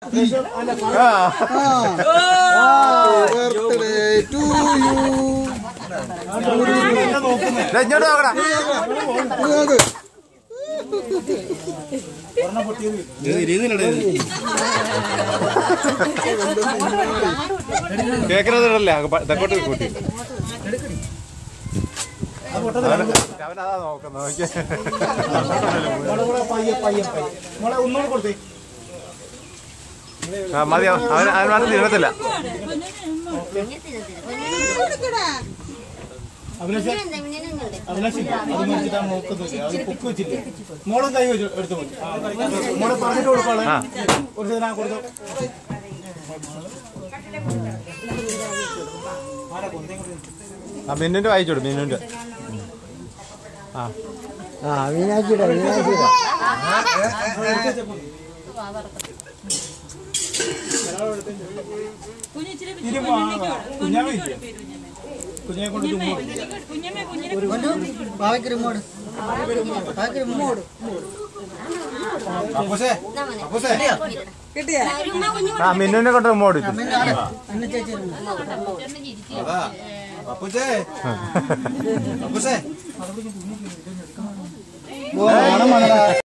Birthday to you ഇങ്ങോട്ട് നോക്കടാ കേക്കണതല്ലേ തെക്കോട്ട് കൂട്ടി അവനതാ നോക്കുന്നത് നോക്കിയേ. ആ, മതി അവൻ അവൻ മാത്രം തീരത്തില്ല മോളും കൈ വെച്ചു എടുത്തു മതി മോളെ പറഞ്ഞിട്ട് കൊടുക്കാളെ ആ ഒരു ദിവസം കൊടുത്തു ആ മിന്നുന്റെ വായിച്ചോട് മിന്നുന്റെ ആ ആ മീനാക്ഷിയുടെ മീനാക്ഷിയുടെ കുഞ്ഞാമ കുഞ്ഞെ കൊണ്ട് ചുമ്മാ പാവയ്ക്ക് റിമോട് പാവയ്ക്ക് റിമോട് അപ്പൂസേ അപ്പൂസേ ആ മിന്നുനെ കൊണ്ട് മോടിച്ചു അന്ന ചേച്ചി അതാ അപ്പൂസേ അപ്പൂസേ